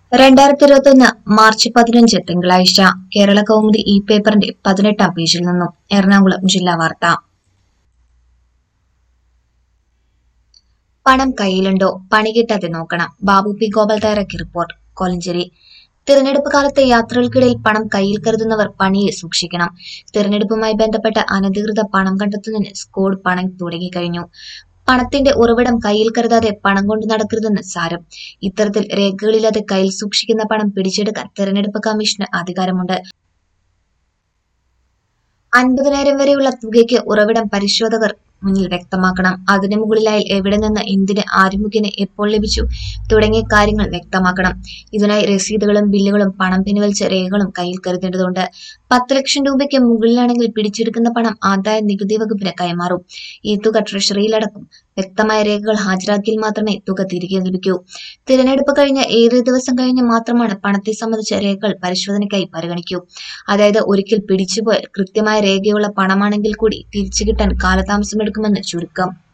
രണ്ടായിരത്തി ഇരുപത്തൊന്ന് മാർച്ച് പതിനഞ്ച് തിങ്കളാഴ്ച കേരള കൗമുദി ഇ പേപ്പറിന്റെ പതിനെട്ടാം പേജിൽ നിന്നും എറണാകുളം ജില്ലാ വാർത്ത പണം കയ്യിലുണ്ടോ പണി കിട്ടാതെ നോക്കണം ബാബു പി ഗോപാൽ തയ്യാറാക്കിയ റിപ്പോർട്ട് കോലഞ്ചേരി തിരഞ്ഞെടുപ്പ് കാലത്തെ യാത്രകൾക്കിടയിൽ പണം കയ്യിൽ കരുതുന്നവർ പണിയെ സൂക്ഷിക്കണം തിരഞ്ഞെടുപ്പുമായി ബന്ധപ്പെട്ട അനധികൃത പണം കണ്ടെത്തുന്നതിന് സ്ക്വാഡ് പണം തുടങ്ങിക്കഴിഞ്ഞു പണത്തിന്റെ ഉറവിടം കയ്യിൽ കരുതാതെ പണം കൊണ്ട് നടക്കരുതെന്ന് സാരം ഇത്തരത്തിൽ രേഖകളില്ലാതെ കയ്യിൽ സൂക്ഷിക്കുന്ന പണം പിടിച്ചെടുക്കാൻ തെരഞ്ഞെടുപ്പ് കമ്മീഷന് അധികാരമുണ്ട് അൻപതിനായിരം വരെയുള്ള തുകയ്ക്ക് ഉറവിടം പരിശോധകർ മുന്നിൽ വ്യക്തമാക്കണം അതിനു മുകളിലായി എവിടെ നിന്ന് എന്തിന് ആരുമുഖ്യന് എപ്പോൾ ലഭിച്ചു തുടങ്ങിയ കാര്യങ്ങൾ വ്യക്തമാക്കണം ഇതിനായി രസീതുകളും ബില്ലുകളും പണം പിൻവലിച്ച രേഖകളും കയ്യിൽ കരുതേണ്ടതുണ്ട് പത്ത് ലക്ഷം രൂപയ്ക്ക് മുകളിലാണെങ്കിൽ പിടിച്ചെടുക്കുന്ന പണം ആദായ നികുതി വകുപ്പിന് കൈമാറും ഈ തുക ട്രഷറിയിലടക്കും വ്യക്തമായ രേഖകൾ ഹാജരാക്കിയാൽ മാത്രമേ തുക തിരികെ ലഭിക്കൂ തിരഞ്ഞെടുപ്പ് കഴിഞ്ഞ ഏഴ് ദിവസം കഴിഞ്ഞ് മാത്രമാണ് പണത്തെ സംബന്ധിച്ച രേഖകൾ പരിശോധനയ്ക്കായി പരിഗണിക്കൂ അതായത് ഒരിക്കൽ പിടിച്ചുപോയാൽ കൃത്യമായ രേഖയുള്ള പണമാണെങ്കിൽ കൂടി തിരിച്ചു കിട്ടാൻ കാലതാമസമെടുക്കുമെന്ന് ചുരുക്കം